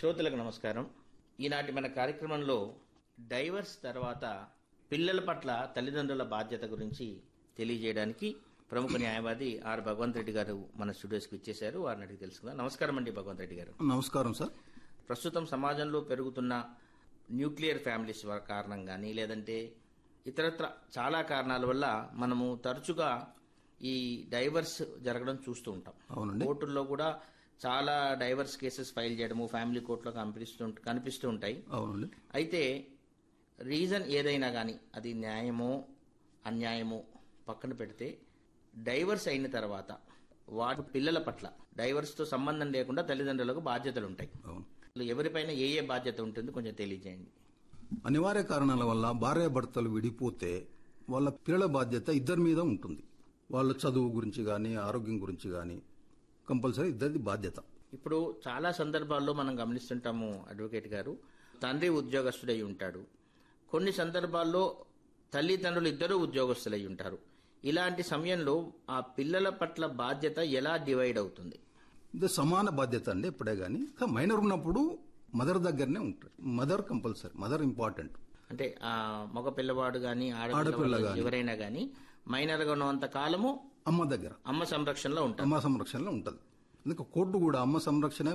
శ్రోతలకు నమస్కారం ఈనాటి మన కార్యక్రమంలో డైవర్స్ తర్వాత పిల్లల పట్ల తల్లిదండ్రుల బాధ్యత గురించి తెలియజేయడానికి ప్రముఖ న్యాయవాది ఆర్ భగవంత్ రెడ్డి గారు మన స్టూడియోస్కి ఇచ్చేశారు వారిని అడిగి తెలుసుకుందాం నమస్కారం అండి భగవంత్ రెడ్డి గారు నమస్కారం సార్ ప్రస్తుతం సమాజంలో పెరుగుతున్న న్యూక్లియర్ ఫ్యామిలీస్ వ- కారణం కానీ లేదంటే ఇతరత్ర చాలా కారణాల వల్ల మనము తరచుగా ఈ డైవర్స్ జరగడం చూస్తూ ఉంటాం అవునండి కోర్టుల్లో కూడా చాలా డైవర్స్ కేసెస్ ఫైల్ చేయడము ఫ్యామిలీ కోర్టులో కనిపిస్తూ కనిపిస్తూ ఉంటాయి అవునండి అయితే రీజన్ ఏదైనా కానీ అది న్యాయమో అన్యాయమో పక్కన పెడితే డైవర్స్ అయిన తర్వాత వాటి పిల్లల పట్ల డైవర్స్ తో సంబంధం లేకుండా తల్లిదండ్రులకు బాధ్యతలు ఉంటాయి అవును ఎవరిపైన ఏ ఏ బాధ్యత ఉంటుంది కొంచెం తెలియజేయండి అనివార్య కారణాల వల్ల భార్య భర్తలు విడిపోతే వాళ్ళ పిల్లల బాధ్యత ఇద్దరి మీద ఉంటుంది వాళ్ళ చదువు గురించి కానీ ఆరోగ్యం గురించి కానీ కంపల్సరీ ఇద్దరిది బాధ్యత ఇప్పుడు చాలా సందర్భాల్లో మనం గమనిస్తుంటాము అడ్వకేట్ గారు తండ్రి ఉద్యోగస్తుడై ఉంటాడు కొన్ని సందర్భాల్లో తల్లిదండ్రులు ఇద్దరు ఉద్యోగస్తులై ఉంటారు ఇలాంటి సమయంలో ఆ పిల్లల పట్ల బాధ్యత ఎలా డివైడ్ అవుతుంది ఇది సమాన బాధ్యత అండి ఎప్పుడే కానీ మైనర్ ఉన్నప్పుడు మదర్ దగ్గరనే ఉంటుంది మదర్ కంపల్సరీ మదర్ ఇంపార్టెంట్ అంటే ఆ మగ పిల్లవాడు గాని ఆడపిల్ల ఆడపిల్ల గాని. ఎవరైనా గాని మైనర్ గా ఉన్నంత కాలము అమ్మ దగ్గర అమ్మ సంరక్షణలో ఉంటారు అమ్మ సంరక్షణలో ఉంటుంది అందుకే కోర్టు కూడా అమ్మ సంరక్షణ